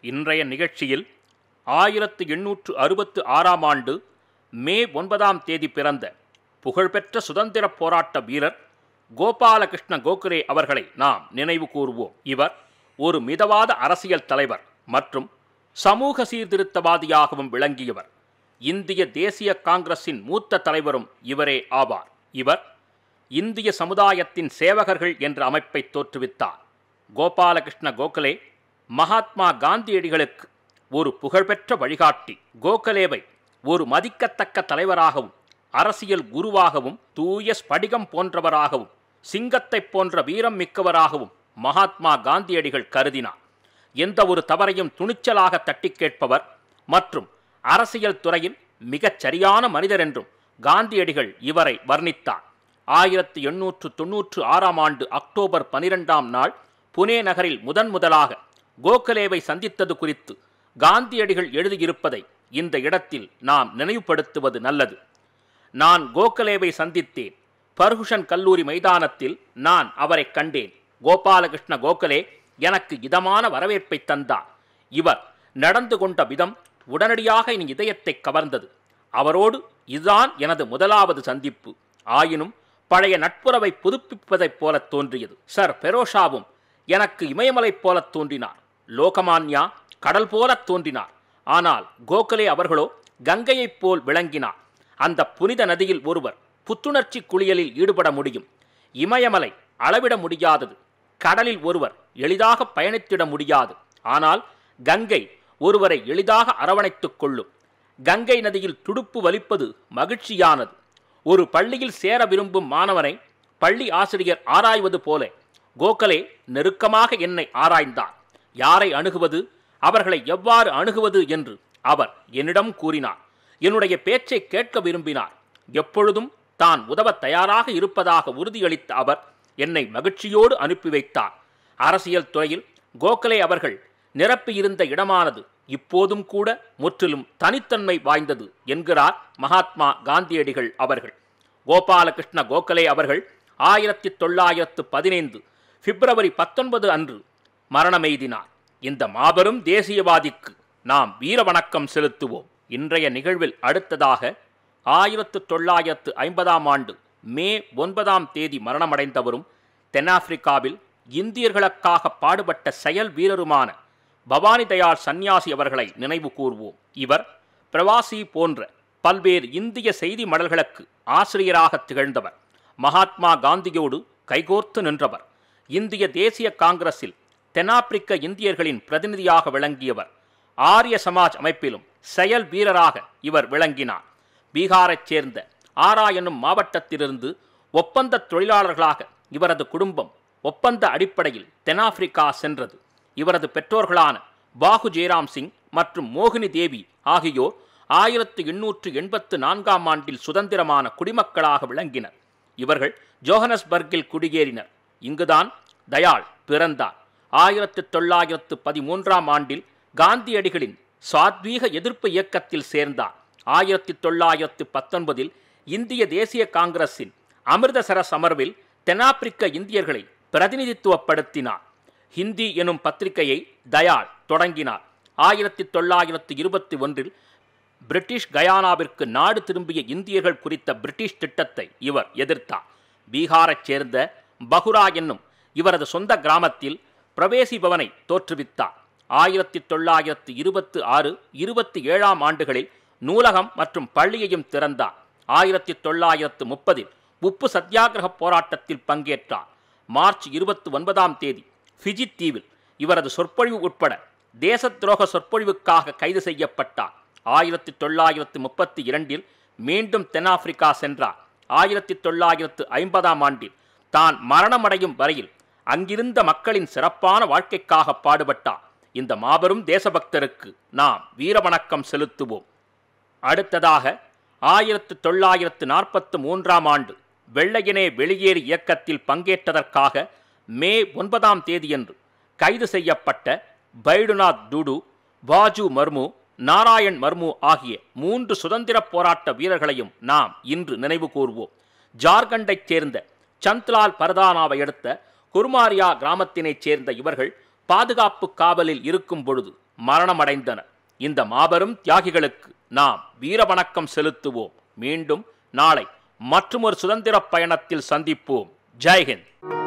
இன்றைய நிகழ்ச்சியில் ஆயிரத்து எண்ணூற்று அறுபத்து ஆறாம் ஆண்டு மே ஒன்பதாம் தேதி பிறந்த புகழ்பெற்ற சுதந்திரப் போராட்ட வீரர் கோபாலகிருஷ்ண கோகலே அவர்களை நாம் நினைவு கூறுவோம் இவர் ஒரு மிதவாத அரசியல் தலைவர் மற்றும் சமூக சீர்திருத்தவாதியாகவும் விளங்கியவர் இந்திய தேசிய காங்கிரசின் மூத்த தலைவரும் இவரே ஆவார் இவர் இந்திய சமுதாயத்தின் சேவகர்கள் என்ற அமைப்பை தோற்றுவித்தார் கோபாலகிருஷ்ண கோகலே மகாத்மா காந்தியடிகளுக்கு ஒரு புகழ்பெற்ற வழிகாட்டி கோகலேவை ஒரு மதிக்கத்தக்க தலைவராகவும் அரசியல் குருவாகவும் தூய ஸ்படிகம் போன்றவராகவும் சிங்கத்தைப் போன்ற வீரம் மிக்கவராகவும் மகாத்மா காந்தியடிகள் கருதினார் எந்த ஒரு தவறையும் துணிச்சலாக தட்டி கேட்பவர் மற்றும் அரசியல் துறையில் மிகச் சரியான மனிதர் என்றும் காந்தியடிகள் இவரை வர்ணித்தார் ஆயிரத்தி எண்ணூற்று தொன்னூற்று ஆறாம் ஆண்டு அக்டோபர் பனிரெண்டாம் நாள் புனே நகரில் முதன் முதலாக கோகலேவை சந்தித்தது குறித்து காந்தியடிகள் எழுதியிருப்பதை இந்த இடத்தில் நாம் நினைவுபடுத்துவது நல்லது நான் கோகலேவை சந்தித்தேன் பர்குஷன் கல்லூரி மைதானத்தில் நான் அவரை கண்டேன் கோபாலகிருஷ்ண கோகலே எனக்கு இதமான வரவேற்பை தந்தார் இவர் நடந்து கொண்ட விதம் உடனடியாக என் இதயத்தை கவர்ந்தது அவரோடு இதுதான் எனது முதலாவது சந்திப்பு ஆயினும் பழைய நட்புறவை புதுப்பிப்பதைப் போல தோன்றியது சர் பெரோஷாவும் எனக்கு இமயமலைப் போலத் தோன்றினார் லோகமான்யா கடல் போலத் தோன்றினார் ஆனால் கோகலே அவர்களோ கங்கையைப் போல் விளங்கினார் அந்த புனித நதியில் ஒருவர் புத்துணர்ச்சி குளியலில் ஈடுபட முடியும் இமயமலை அளவிட முடியாதது கடலில் ஒருவர் எளிதாக பயணித்திட முடியாது ஆனால் கங்கை ஒருவரை எளிதாக அரவணைத்துக் கொள்ளும் கங்கை நதியில் துடுப்பு வலிப்பது மகிழ்ச்சியானது ஒரு பள்ளியில் சேர விரும்பும் மாணவனை பள்ளி ஆசிரியர் ஆராய்வது போல கோகலே நெருக்கமாக என்னை ஆராய்ந்தார் யாரை அணுகுவது அவர்களை எவ்வாறு அணுகுவது என்று அவர் என்னிடம் கூறினார் என்னுடைய பேச்சை கேட்க விரும்பினார் எப்பொழுதும் தான் உதவ தயாராக இருப்பதாக உறுதியளித்த அவர் என்னை மகிழ்ச்சியோடு அனுப்பி வைத்தார் அரசியல் துறையில் கோகலே அவர்கள் நிரப்பியிருந்த இடமானது இப்போதும் கூட முற்றிலும் தனித்தன்மை வாய்ந்தது என்கிறார் மகாத்மா காந்தியடிகள் அவர்கள் கோபாலகிருஷ்ண கோகலே அவர்கள் ஆயிரத்தி தொள்ளாயிரத்து பதினைந்து பிப்ரவரி பத்தொன்பது அன்று மரணமெய்தினார் இந்த மாபெரும் தேசியவாதிக்கு நாம் வீர வணக்கம் செலுத்துவோம் இன்றைய நிகழ்வில் அடுத்ததாக ஆயிரத்து தொள்ளாயிரத்து ஐம்பதாம் ஆண்டு மே ஒன்பதாம் தேதி மரணமடைந்தவரும் தென்னாப்பிரிக்காவில் இந்தியர்களுக்காக பாடுபட்ட செயல் வீரருமான பவானி தயாள் சந்நியாசி அவர்களை நினைவு கூர்வோம் இவர் பிரவாசி போன்ற பல்வேறு இந்திய செய்தி மடல்களுக்கு ஆசிரியராக திகழ்ந்தவர் மகாத்மா காந்தியோடு கைகோர்த்து நின்றவர் இந்திய தேசிய காங்கிரஸில் தென்னாப்பிரிக்க இந்தியர்களின் பிரதிநிதியாக விளங்கியவர் ஆரிய சமாஜ் அமைப்பிலும் செயல் வீரராக இவர் விளங்கினார் பீகாரைச் சேர்ந்த ஆரா என்னும் மாவட்டத்திலிருந்து ஒப்பந்த தொழிலாளர்களாக இவரது குடும்பம் ஒப்பந்த அடிப்படையில் தென்னாப்பிரிக்கா சென்றது இவரது பெற்றோர்களான பாகு ஜெயராம் சிங் மற்றும் மோகினி தேவி ஆகியோர் ஆயிரத்து எண்ணூற்று எண்பத்து நான்காம் ஆண்டில் சுதந்திரமான குடிமக்களாக விளங்கினர் இவர்கள் ஜோஹனஸ்பர்கில் குடியேறினர் இங்குதான் தயாள் பிறந்தார் ஆயிரத்து தொள்ளாயிரத்து பதிமூன்றாம் ஆண்டில் காந்தியடிகளின் சாத்வீக எதிர்ப்பு இயக்கத்தில் சேர்ந்தார் ஆயிரத்தி தொள்ளாயிரத்து பத்தொன்பதில் இந்திய தேசிய காங்கிரஸின் அமிர்தசரஸ் அமர்வில் தென்னாப்பிரிக்க இந்தியர்களை பிரதிநிதித்துவப்படுத்தினார் ஹிந்தி எனும் பத்திரிகையை தயாள் தொடங்கினார் ஆயிரத்தி தொள்ளாயிரத்து இருபத்தி ஒன்றில் பிரிட்டிஷ் கயானாவிற்கு நாடு திரும்பிய இந்தியர்கள் குறித்த பிரிட்டிஷ் திட்டத்தை இவர் எதிர்த்தார் பீகாரைச் சேர்ந்த பகுரா என்னும் இவரது சொந்த கிராமத்தில் பிரவேசி பவனை தோற்றுவித்தார் ஆயிரத்தி தொள்ளாயிரத்து இருபத்து ஆறு இருபத்தி ஏழாம் ஆண்டுகளில் நூலகம் மற்றும் பள்ளியையும் திறந்தார் ஆயிரத்தி தொள்ளாயிரத்து முப்பதில் உப்பு சத்தியாகிரக போராட்டத்தில் பங்கேற்றார் மார்ச் இருபத்தி ஒன்பதாம் தேதி ஃபிஜி தீவில் இவரது சொற்பொழிவு உட்பட தேச துரோக சொற்பொழிவுக்காக கைது செய்யப்பட்டார் ஆயிரத்தி தொள்ளாயிரத்து முப்பத்தி இரண்டில் மீண்டும் தென்னாப்பிரிக்கா சென்றார் ஆயிரத்தி தொள்ளாயிரத்து ஐம்பதாம் ஆண்டில் தான் மரணமடையும் வரையில் அங்கிருந்த மக்களின் சிறப்பான வாழ்க்கைக்காக பாடுபட்டார் இந்த மாபெரும் தேசபக்தருக்கு நாம் வீரவணக்கம் செலுத்துவோம் அடுத்ததாக ஆயிரத்து தொள்ளாயிரத்து நாற்பத்து மூன்றாம் ஆண்டு வெள்ளையனே வெளியேறு இயக்கத்தில் பங்கேற்றதற்காக மே ஒன்பதாம் தேதியன்று கைது செய்யப்பட்ட பைடுநாத் டூடு வாஜு மர்மு நாராயண் மர்மு ஆகிய மூன்று சுதந்திரப் போராட்ட வீரர்களையும் நாம் இன்று நினைவு கூர்வோம் ஜார்க்கண்டைச் சேர்ந்த சந்த்லால் பரதானாவை அடுத்த குர்மாரியா கிராமத்தினைச் சேர்ந்த இவர்கள் பாதுகாப்பு காவலில் இருக்கும் பொழுது மரணமடைந்தனர் இந்த மாபெரும் தியாகிகளுக்கு நாம் வீர வணக்கம் செலுத்துவோம் மீண்டும் நாளை மற்றுமொரு சுதந்திர பயணத்தில் சந்திப்போம் ஜெய்ஹிந்த்